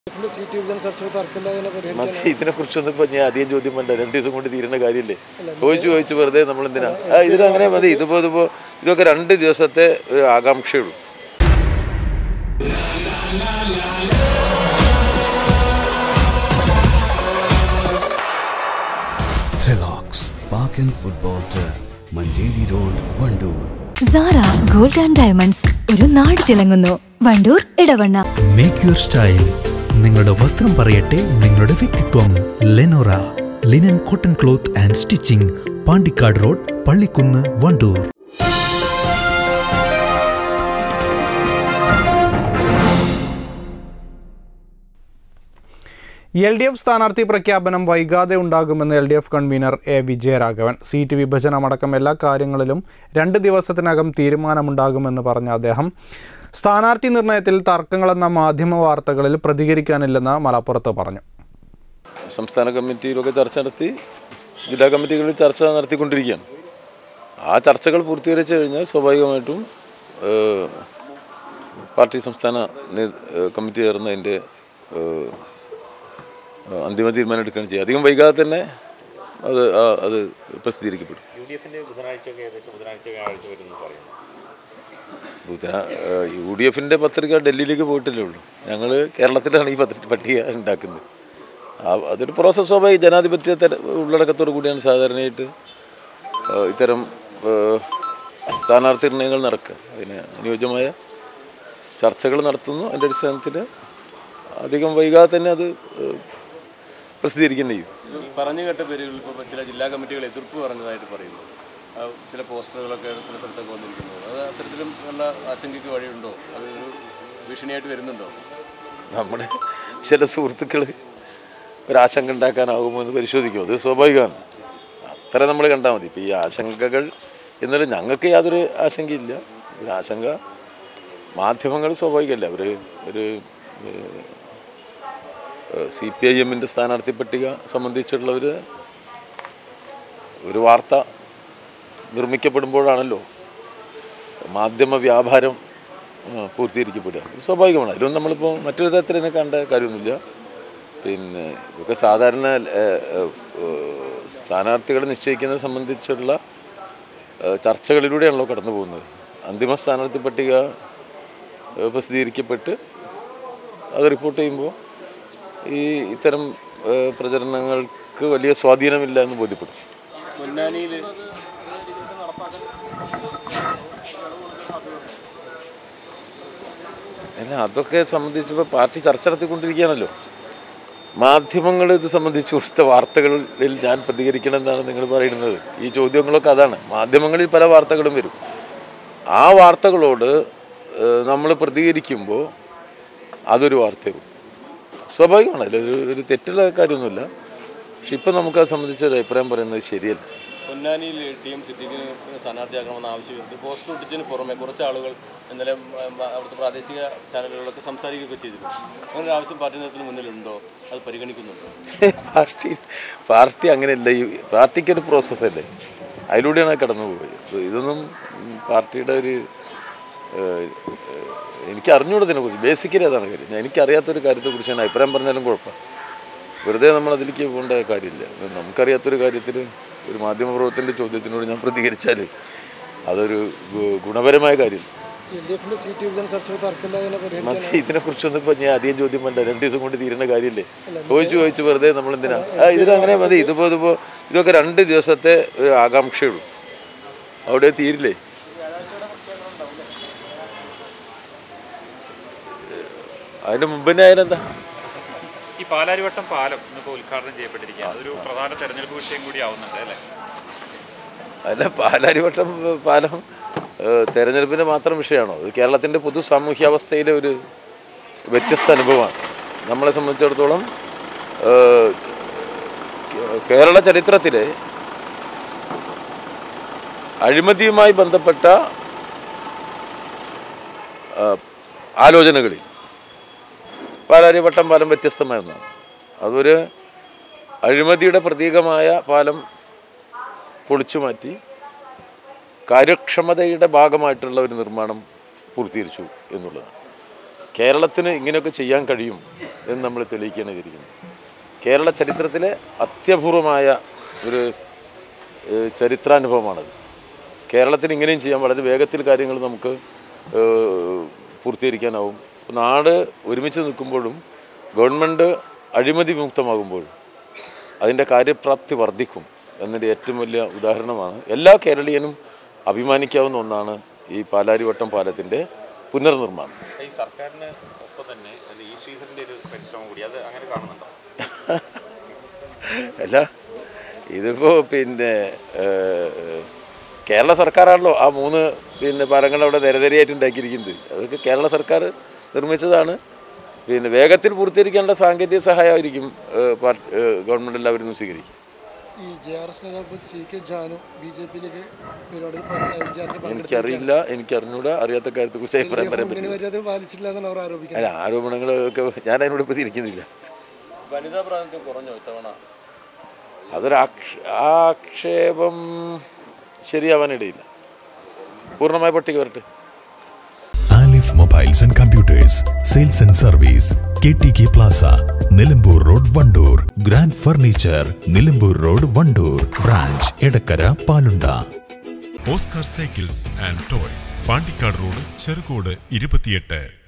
Seat വിഭജന ചർച്ചകൾ തർക്കമില്ലാതെ പരിഹരിക്കാൻ മതി ഇതിനെ കുറിച്ചൊന്നും ഇപ്പൊ ഞാൻ അധികം ചോദ്യം വേണ്ട രണ്ടു ദിവസം കൊണ്ട് തീരുന്ന കാര്യമില്ലേ ചോദിച്ചു ചോദിച്ചു വെറുതെ നമ്മൾ എന്തിനാ ആ ഇതിലങ്ങനെ മതി ഇതിപ്പോ ഇതിപ്പോ ഇതൊക്കെ രണ്ട് ദിവസത്തെ ഒരു ആകാംക്ഷയുള്ളൂ Thrillocks Park and Football Turf, Manjeri Road, Vandoor. Sara gold and diamonds ഒരു നാട് തിളങ്ങുന്നു Vandoor Edavanna make your style നിങ്ങളുടെ വസ്ത്രം പറയട്ടെ നിങ്ങളുടെ വ്യക്തിത്വം Lenora linen cotton cloth and stitching Pandikkad road Pallikkunnu Vandoor L D F സ്ഥാനാർത്ഥി പ്രഖ്യാപനം വൈകാതെ ഉണ്ടാകുമെന്ന് L D F convener A Vijayaraghavan seat വിഭജനമടക്കം എല്ലാ കാര്യങ്ങളിലും രണ്ട് ദിവസത്തിനകം തീരുമാനമുണ്ടാകുമെന്ന് പറഞ്ഞ അദ്ദേഹം സ്ഥാനാർത്ഥി നിർണയത്തിൽ തർക്കങ്ങളെന്ന മാധ്യമ വാർത്തകളിൽ പ്രതികരിക്കാനില്ലെന്ന് മലപ്പുറത്ത് പറഞ്ഞു സംസ്ഥാന കമ്മിറ്റിയിലൊക്കെ ചർച്ച നടത്തി ജില്ലാ കമ്മിറ്റികളിൽ ചർച്ച നടത്തിക്കൊണ്ടിരിക്കുകയാണ് ആ ചർച്ചകൾ പൂർത്തീകരിച്ചു കഴിഞ്ഞാൽ സ്വാഭാവികമായിട്ടും ഏഹ്, പാർട്ടി സംസ്ഥാന നേ- ഏഹ്, കമ്മിറ്റി ചേർന്ന് അതിൻ്റെ ഏഹ്, ഏഹ്, അന്തിമ തീരുമാനം എടുക്കുകയാണ് ചെയ്യുക അധികം വൈകാതെ തന്നെ അത് ആ- അത് പ്രസിദ്ധീകരിക്കപ്പെടും ബുധനാ- ഏഹ്, യു ഡി എഫിൻ്റെ പത്രിക ഡൽഹിയിലേക്ക് പോയിട്ടില്ലേ ഉള്ളൂ ഞങ്ങൾ കേരളത്തിലാണ് ഈ പത്രിക പട്ടിക ഉണ്ടാക്കുന്നത് ആ അതൊരു പ്രോസസ് സ്വാഭാവിക ജനാധിപത്യ തര ഉള്ളടക്കത്തോടു കൂടിയാണ് സാധാരണയായിട്ട് ഏഹ്, ഇത്തരം ഏഹ്, സ്ഥാനാർത്ഥി നിർണ്ണയങ്ങൾ നടക്കുക അതിന് അനുയോജ്യമായ ചർച്ചകൾ നടത്തുന്നു അതിൻ്റെ അടിസ്ഥാനത്തിൽ അധികം വൈകാതെ തന്നെ അത് ഏഹ്, പ്രസിദ്ധീകരിക്കുകയും ചെയ്യും ഈ പറഞ്ഞു കേട്ട പേരുകൾ ഇപ്പോൾ ചില ജില്ലാ കമ്മിറ്റികൾ എതിർപ്പ് പറഞ്ഞതായിട്ട് പറയുന്നു ആ, ചില പോസ്റ്ററുകളൊക്കെ ചില സ്ഥലത്തൊക്കെ വന്നിരിക്കുന്നത് അത് അത്തരത്തിലും നല്ല ആശങ്കയ്ക്ക് വഴിയുണ്ടോ അത് ഒരു ഭീഷണിയായിട്ട് വരുന്നുണ്ടോ നമ്മുടെ ചില സുഹൃത്തുക്കൾ ഒരാശങ്ക ഉണ്ടാക്കാനാകുമോ എന്ന് പരിശോധിക്കും അത് സ്വാഭാവികമാണ് അത്ര നമ്മൾ കണ്ടാൽ മതി ഇപ്പോൾ ഈ ആശങ്കകൾ എന്നാലും ഞങ്ങൾക്ക് യാതൊരു ആശങ്കയില്ല ഒരു ആശങ്ക മാധ്യമങ്ങൾ സ്വാഭാവികമല്ല അവർ ഒരു സി പി ഐ എമ്മിൻ്റെ സ്ഥാനാർത്ഥി പട്ടിക സംബന്ധിച്ചുള്ള ഒരു ഒരു വാർത്ത നിർമ്മിക്കപ്പെടുമ്പോഴാണല്ലോ മാധ്യമ വ്യാപാരം ആ, പൂർത്തീകരിക്കപ്പെടുക ഇത് സ്വാഭാവികമാണ് അതിലൊന്നും നമ്മളിപ്പോൾ മറ്റൊരു തരത്തിൽ ഇതിനെ കണ്ട കാര്യമൊന്നുമില്ല പിന്നെ ഇതൊക്കെ സാധാരണ ഏ, ഏ, ഏ, സ്ഥാനാർത്ഥികളെ നിശ്ചയിക്കുന്നത് സംബന്ധിച്ചുള്ള ഏ, ചർച്ചകളിലൂടെയാണല്ലോ കടന്നു പോകുന്നത് അന്തിമ സ്ഥാനാർത്ഥി പട്ടിക ഏ, പ്രസിദ്ധീകരിക്കപ്പെട്ട് അത് റിപ്പോർട്ട് ചെയ്യുമ്പോൾ ഈ ഇത്തരം ഏ, പ്രചരണങ്ങൾക്ക് വലിയ സ്വാധീനമില്ല എന്ന് ബോധ്യപ്പെടും പൊന്നാനിയിൽ അല്ല അതൊക്കെ സംബന്ധിച്ചപ്പോൾ പാർട്ടി ചർച്ച നടത്തിക്കൊണ്ടിരിക്കുകയാണല്ലോ മാധ്യമങ്ങൾ ഇത് സംബന്ധിച്ച് കൊടുത്ത വാർത്തകളിൽ ഞാൻ പ്രതികരിക്കണം എന്നാണ് നിങ്ങൾ പറയുന്നത് ഈ ചോദ്യങ്ങളൊക്കെ അതാണ് മാധ്യമങ്ങളിൽ പല വാർത്തകളും വരും ആ വാർത്തകളോട് നമ്മൾ പ്രതികരിക്കുമ്പോൾ അതൊരു വാർത്തയും സ്വാഭാവികമാണ് അതിലൊരു ഒരു തെറ്റുള്ള കാര്യമൊന്നുമില്ല പക്ഷെ ഇപ്പം നമുക്കത് സംബന്ധിച്ചൊരു അഭിപ്രായം പറയുന്നത് ശരിയല്ല പൊന്നാനിയിൽ ടി എം സിദ്ദീഖിന് സ്ഥാനാർത്ഥിയാക്കണമെന്ന് ആവശ്യപ്പെട്ട് പോസ്റ്റർ ഒട്ടിച്ചതിന് പുറമെ കുറച്ച് ആളുകൾ ഇന്നലെ ഉം, അവിടുത്തെ പ്രാദേശിക ചാനലുകളിലൊക്കെ സംസാരിക്കുകയൊക്കെ ചെയ്തിരുന്നു അങ്ങനെ ഒരു ആവശ്യം പാർട്ടി നേതൃത്വത്തിന് മുന്നിലുണ്ടോ അത് പരിഗണിക്കുന്നുണ്ടോ പാർട്ടി പാർട്ടി അങ്ങനെയല്ല ഈ പാർട്ടിക്കൊരു പ്രോസസ്സല്ലേ അതിലൂടെയാണ് കടന്നു പോയത് ഇതൊന്നും ഉം, പാർട്ടിയുടെ ഒരു ഏഹ്, ഏഹ്, എനിക്ക് അറിഞ്ഞൂടെ ഇതിനെക്കുറിച്ച് ബേസിക്കലി അതാണ് കാര്യം ഞാൻ എനിക്കറിയാത്തൊരു കാര്യത്തെക്കുറിച്ച് ഞാൻ അഭിപ്രായം പറഞ്ഞാലും കുഴപ്പമില്ല വെറുതെ നമ്മൾ അതിലേക്ക് പോകേണ്ട കാര്യമില്ല നമുക്കറിയാത്തൊരു കാര്യത്തിൽ ഒരു മാധ്യമപ്രവർത്തൻ്റെ ചോദ്യത്തിനോട് ഞാൻ പ്രതികരിച്ചാൽ അതൊരു ഗു- ഗുണപരമായ കാര്യം എൽ ഡി എഫിന്റെ സീറ്റ് വിഭജന ചർച്ചകൾ തർക്കമില്ലാതെ പരിഹരിക്കാൻ മതി ഇതിനെക്കുറിച്ചൊന്നും ഇപ്പൊ ഞാൻ അധികം ചോദ്യം വേണ്ട രണ്ട് ദിവസം കൊണ്ട് തീരുന്ന കാര്യമില്ലേ ചോദിച്ചു ചോദിച്ചു വെറുതെ നമ്മൾ എന്തിനാ ആ ഇതിലങ്ങനെ മതി ഇതിപ്പോ ഇതിപ്പോ ഇതൊക്കെ രണ്ട് ദിവസത്തെ ഒരു ആകാംക്ഷയുള്ളൂ അവിടെ തീരില്ലേ അതിന് മുമ്പ് തന്നെ ആയാലെന്താ ഈ പാലാരിവട്ടം പാലം ഇന്നിപ്പോൾ ഉദ്ഘാടനം ചെയ്യപ്പെട്ടിരിക്കുകയാണ് അതൊരു പ്രധാന തെരഞ്ഞെടുപ്പ് വിഷയം കൂടി ആവുന്നുണ്ട് അല്ലേ അല്ല പാലാരിവട്ടം പാലം ഏഹ്, തെരഞ്ഞെടുപ്പിൻ്റെ മാത്രം വിഷയമാണോ അത് കേരളത്തിൻ്റെ പൊതു സാമൂഹ്യാവസ്ഥയിലെ ഒരു വ്യത്യസ്ത അനുഭവമാണ് നമ്മളെ സംബന്ധിച്ചിടത്തോളം ഏഹ്, കേ- കേരള ചരിത്രത്തിലെ അഴിമതിയുമായി ബന്ധപ്പെട്ട ഏഹ്, ആലോചനകളിൽ പാലാരിവട്ടം പാലം വ്യത്യസ്തമായ ഒന്നാണ് അതൊരു അഴിമതിയുടെ പ്രതീകമായ പാലം പൊളിച്ചു മാറ്റി കാര്യക്ഷമതയുടെ ഭാഗമായിട്ടുള്ള ഒരു നിർമ്മാണം പൂർത്തീകരിച്ചു എന്നുള്ളതാണ് കേരളത്തിന് ഇങ്ങനെയൊക്കെ ചെയ്യാൻ കഴിയും എന്ന് നമ്മൾ തെളിയിക്കുകയാണ് ചെയ്തിരിക്കുന്നത് കേരള ചരിത്രത്തിലെ അത്യപൂർവമായ ഒരു ഏഹ്, ചരിത്രാനുഭവമാണത് കേരളത്തിന് ഇങ്ങനെയും ചെയ്യാൻ വളരെ വേഗത്തിൽ കാര്യങ്ങൾ നമുക്ക് ഏഹ്, പൂർത്തീകരിക്കാനാവും അപ്പോൾ നാട് ഒരുമിച്ച് നിൽക്കുമ്പോഴും ഗവൺമെൻറ് അഴിമതി വിമുക്തമാകുമ്പോഴും അതിൻ്റെ കാര്യപ്രാപ്തി വർദ്ധിക്കും എന്നതിൻ്റെ ഏറ്റവും വലിയ ഉദാഹരണമാണ് എല്ലാ കേരളീയനും അഭിമാനിക്കാവുന്ന ഒന്നാണ് ഈ പാലാരിവട്ടം പാലത്തിൻ്റെ പുനർനിർമ്മാണം ഈ സർക്കാരിന് ഒപ്പം തന്നെ അത് ഈ ശ്രീധരന്റെ ഒരു പരിശ്രമം കൂടി അത് അങ്ങനെ കാണുന്നുണ്ടോ അല്ല ഇതിപ്പോൾ പിന്നെ ഏഹ്, കേരള സർക്കാരാണല്ലോ ആ മൂന്ന് പിന്നെ പാലങ്ങൾ അവിടെ നിരനിരയായിട്ട് ഉണ്ടാക്കിയിരിക്കുന്നത് അതൊക്കെ കേരള സർക്കാർ നിർമ്മിച്ചതാണ് പിന്നെ വേഗത്തിൽ പൂർത്തീകരിക്കേണ്ട സാങ്കേതിക സഹായമായിരിക്കും ഏഹ്, പാർട്ടി ഏഹ്, ഗവൺമെൻറ് എല്ലാവരും സ്വീകരിക്കും ഈ ജെ ആർ എസ് നേതാവ് C K Janu B J പിയിലേക്ക് പരിപാടിയിൽ പങ്കെ- വിചാരണയിൽ എനിക്കറിയില്ല എനിക്ക് അറിഞ്ഞൂടാ അറിയാത്ത കാര്യത്തെക്കുറിച്ച് അഭിപ്രായം പറയാൻ മുന്നണി പറ്റില്ല മര്യാദ പാലിച്ചില്ല എന്നാണ് അവർ ആരോപിക്കുന്നത് അല്ല ആരോപണങ്ങളൊക്കെ ഞാൻ അതിനോട് ഇപ്പോൾ തിരിക്കുന്നില്ല വനിതാ പ്രാതിനിധ്യം കുറഞ്ഞോ ഇത്തവണ അതൊരു ആക്ഷ ആക്ഷേപം ശരിയാവാനിടയില്ല പൂർണ്ണമായ പട്ടിക വരട്ടെ Alif mobiles and computers sales and service K T K plaza Nilambur road Vandoor grand furniture Nilambur road Vandoor branch Edakkara Palunda Oscar cycles and toys Pandikkad road Cherukode ഇരുപത്തിയെട്ട്